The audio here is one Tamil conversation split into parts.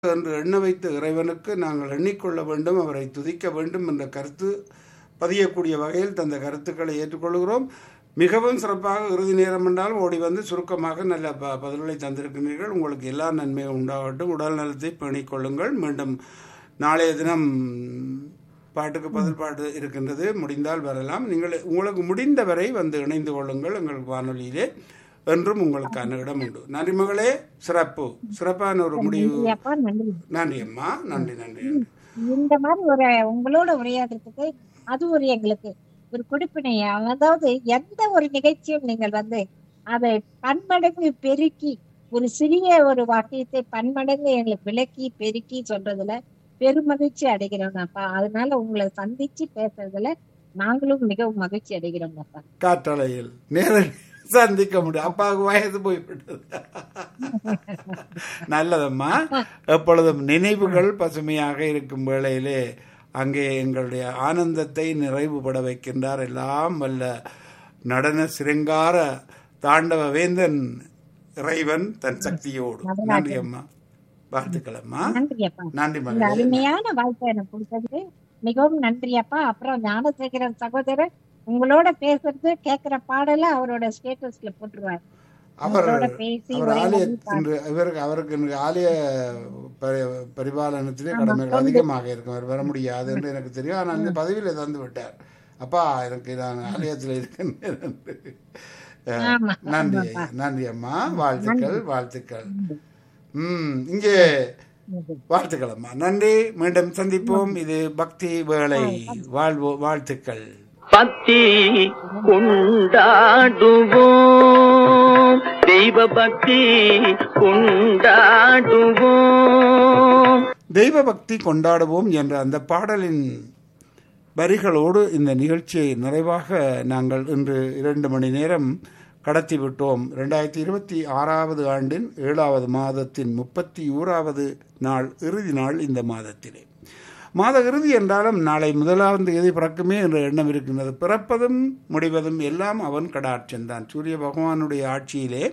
என்று எண்ண வைத்த இறைவனுக்கு நாங்கள் எண்ணிக்கொள்ள வேண்டும் அவரை துதிக்க வேண்டும் என்ற கருத்து பதியக்கூடிய வகையில் தந்த கருத்துக்களை ஏற்றுக்கொள்கிறோம் மிகவும் சிறப்பாக இறுதி நேரம் என்றாலும் ஓடி வந்து சுருக்கமாக நல்ல ப பதில்களை தந்திருக்கிறீர்கள் உங்களுக்கு எல்லா நன்மையும் உண்டாகட்டும் உடல் நலத்தை பேணிக் கொள்ளுங்கள் மீண்டும் நாளைய தினம் பாட்டுக்கு பதில் பாட்டு இருக்கின்றது முடிந்தால் வரலாம் நீங்கள் உங்களுக்கு முடிந்தவரை வந்து இணைந்து கொள்ளுங்கள் எங்கள் வானொலியிலே என்றும் உங்களுக்கான இடம் உண்டு நன்றி மகளே சிறப்பு சிறப்பான ஒரு முடிவு அப்பா நன்றி நன்றி அம்மா நன்றி நன்றி இந்த மாதிரி ஒரு உங்களோட உரையாடுறதுக்கு அது ஒரு எங்களுக்கு ஒரு கொடுப்பினை அதாவது எந்த ஒரு நிகழ்ச்சியும் நீங்கள் வந்து அதை பன்மடங்கு பெருக்கி ஒரு சிறிய ஒரு வாக்கியத்தை பன்மடங்கு எங்களுக்கு விளக்கி பெருக்கி சொல்றதுல பெருமகிழ்ச்சி அடைகிறோம் அப்பா அதனால உங்களை சந்திச்சு பேசுறதுல நாங்களும் மிகவும் மகிழ்ச்சி அடைகிறோம் அப்பா காற்றலையில் நேரடி சந்திக்க முடியும் அப்பாவுக்கு வயது போய்விட்டது நல்லதம்மா எப்பொழுதும் நினைவுகள் பசுமையாக இருக்கும் வேளையிலே அங்கே எங்களுடைய ஆனந்தத்தை நிறைவுபட வைக்கின்றார் எல்லாம் வல்ல நடன சிருங்கார தாண்டவ வேந்தன் இறைவன் தன் சக்தியோடு நன்றி அம்மா வாழ்த்துக்கள் அம்மா நன்றி அப்பா நன்றி இந்த மகளே அருமையான வாய்ப்பை எனக்கு கொடுத்ததுக்கு மிகவும் நன்றி அப்பா அப்புறம் ஞானசேகரன் சகோதரர் உங்களோட பேசுறது கேக்குற பாடல அவரோட ஸ்டேட்டஸ்ல போட்டுருவாரு அவர் உங்களோட பேசி அவர் ஒரே ஆலய மாதிரி பாடு. இன்று இவருக்கு அவருக்கு இன்று ஆலய பரி- பரிபாலனத்திலே கடமைகள் அதிகமாக இருக்கும் அவர் வர முடியாது என்று எனக்கு தெரியும் ஆனால் இந்த பதவியில் தந்து விட்டார் அப்பா எனக்கு நான் ஆலயத்தில் இருக்கின்றேன் என்று. அஹ், ஆமா, நன்றி ஆமாப்பா. நன்றி அம்மா வாழ்த்துக்கள் வாழ்த்துக்கள் ம் இங்கே வாழ்த்துக்கள் அம்மா நன்றி மீண்டும் சந்திப்போம் இது பக்தி வேளை வாழ்வோ வாழ்த்துக்கள் பக்தி கொண்டாடுவோம் தெய்வ பக்தி கொண்டாடுவோம் தெய்வ பக்தி கொண்டாடுவோம் என்ற அந்த பாடலின் வரிகளோடு இந்த நிகழ்ச்சியை நிறைவாக நாங்கள் இன்று இரண்டு மணி நேரம் கடத்தி விட்டோம் ரெண்டாயிரத்தி இருபத்தி ஆறாவது ஆண்டின் ஏழாவது மாதத்தின் முப்பத்தி ஓராவது நாள் இறுதி நாள் இந்த மாதத்திலே மாத இறுதி என்றாலும் நாளை முதலாவது தேதி பிறக்குமே என்ற எண்ணம் இருக்கின்றது பிறப்பதும் முடிவதும் எல்லாம் அவன் கடாட்சந்தான் சூரிய பகவானுடைய ஆட்சியிலே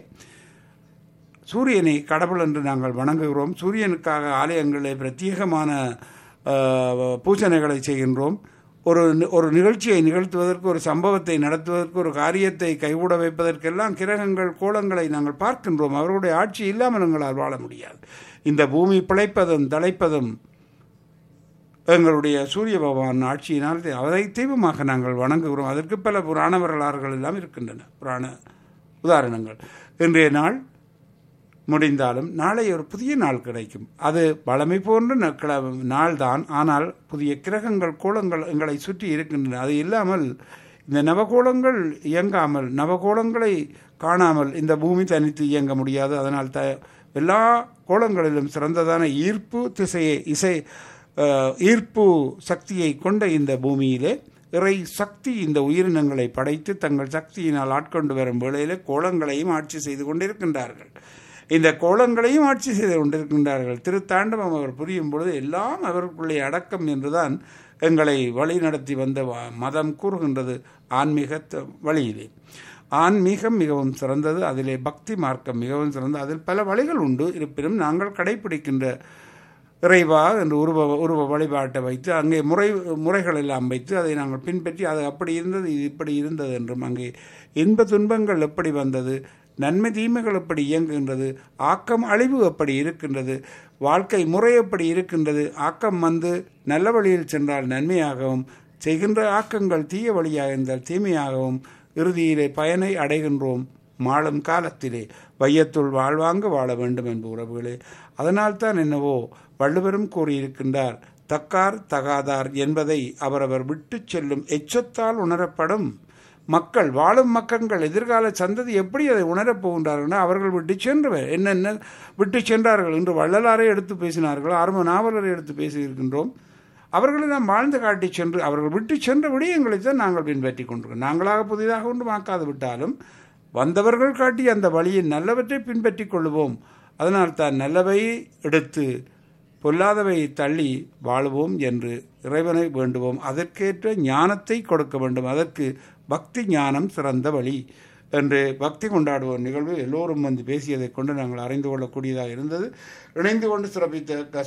சூரியனை கடவுள் என்று நாங்கள் வணங்குகிறோம் சூரியனுக்காக ஆலயங்களிலே பிரத்யேகமான ஆஹ், பூஜனைகளை செய்கின்றோம் ஒரு நி- ஒரு நிகழ்ச்சியை நிகழ்த்துவதற்கு ஒரு சம்பவத்தை நடத்துவதற்கு ஒரு காரியத்தை கைகூட வைப்பதற்கெல்லாம் கிரகங்கள் கோலங்களை நாங்கள் பார்க்கின்றோம் அவர்களுடைய ஆட்சி இல்லாமல் எங்களால் வாழ முடியாது இந்த பூமி பிழைப்பதும் தலைப்பதும் எங்களுடைய சூரிய பகவான் ஆட்சியினால் தே- அதை தெய்வமாக நாங்கள் வணங்குகிறோம் அதற்கு பல புராண வரலாறுகள் எல்லாம் இருக்கின்றன புராண உதாரணங்கள் இன்றைய நாள் முடிந்தாலும் நாளை ஒரு புதிய நாள் கிடைக்கும் அது பழமை போன்ற ந- நாள்தான் ஆனால் புதிய கிரகங்கள் கோலங்கள் எங்களை சுற்றி இருக்கின்றன அது இல்லாமல் இந்த நவகோளங்கள் இயங்காமல் நவகோளங்களை காணாமல் இந்த பூமி தனித்து இயங்க முடியாது அதனால் த எல்லா கோலங்களிலும் சிறந்ததான ஈர்ப்பு திசையை இசை அஹ், ஈர்ப்பு சக்தியை கொண்ட இந்த பூமியிலே இறை சக்தி இந்த உயிரினங்களை படைத்து தங்கள் சக்தியினால் ஆட்கொண்டு வரும் வேளையிலே கோலங்களையும் ஆட்சி செய்து கொண்டிருக்கின்றார்கள் இந்த கோலங்களையும் ஆட்சி செய்து கொண்டிருக்கின்றார்கள் திருத்தாண்டவம் அவர் புரியும் பொழுது எல்லாம் அவர்களுக்குள்ளே அடக்கம் என்றுதான் எங்களை வழி நடத்தி வந்த வ- மதம் கூறுகின்றது ஆன்மீக த- வழியிலே ஆன்மீகம் மிகவும் சிறந்தது அதிலே பக்தி மார்க்கம் மிகவும் சிறந்தது அதில் பல வழிகள் உண்டு இருப்பினும் நாங்கள் கடைபிடிக்கின்ற இறைவா என்று உருவ உருவ வழிபாட்டை வைத்து அங்கே முறை முறைகள் எல்லாம் வைத்து அதை நாங்கள் பின்பற்றி அது அப்படி இருந்தது இது இப்படி இருந்தது என்றும் அங்கே இன்ப துன்பங்கள் எப்படி வந்தது நன்மை தீமைகள் எப்படி இயங்குகின்றது ஆக்கம் அழிவு எப்படி இருக்கின்றது வாழ்க்கை முறை எப்படி இருக்கின்றது ஆக்கம் வந்து நல்ல வழியில் சென்றால் நன்மையாகவும் செய்கின்ற ஆக்கங்கள் தீய வழியாக இருந்தால் தீமையாகவும் இறுதியிலே பயனை அடைகின்றோம் மாளும் காலத்திலே வையத்துள் வாழ்வாங்க வாழ வேண்டும் என்ப உறவுகளே அதனால்தான் என்னவோ வள்ளுவரும் கூறியிருக்கின்றார் தக்கார் தகாதார் என்பதை அவரவர் விட்டுச் செல்லும் எச்சத்தால் உணரப்படும் மக்கள் வாழும் மக்கள் எதிர்கால சந்ததி எப்படி அதை உணரப் போகின்றார்கள் அவர்கள் விட்டு சென்று என்னென்ன விட்டு சென்றார்கள் என்று வள்ளலாரை எடுத்து பேசினார்கள் ஆரம்ப நாவலரை எடுத்து பேசியிருக்கின்றோம் அவர்களை நாம் வாழ்ந்து காட்டி சென்று அவர்கள் விட்டு சென்ற விடயங்களை தான் நாங்கள் பின்பற்றி கொண்டிருக்கிறோம் நாங்களாக புதிதாக ஒன்றும் ஆக்காது விட்டாலும் வந்தவர்கள் காட்டி அந்த வழியை நல்லவற்றை பின்பற்றி கொள்வோம் அதனால் தான் நல்லவை எடுத்து பொல்லாதவை தள்ளி வாழுவோம் என்று இறைவனை வேண்டுவோம் அதற்கேற்ற ஞானத்தை கொடுக்க வேண்டும் அதற்கு பக்தி ஞானம் சிறந்த வழி என்று பக்தி கொண்டாடுவோம் நிகழ்வு எல்லோரும் வந்து பேசியதைக் கொண்டு நாங்கள் அறிந்து கொள்ளக்கூடியதாக இருந்தது இணைந்து கொண்டு சிறப்பித்த க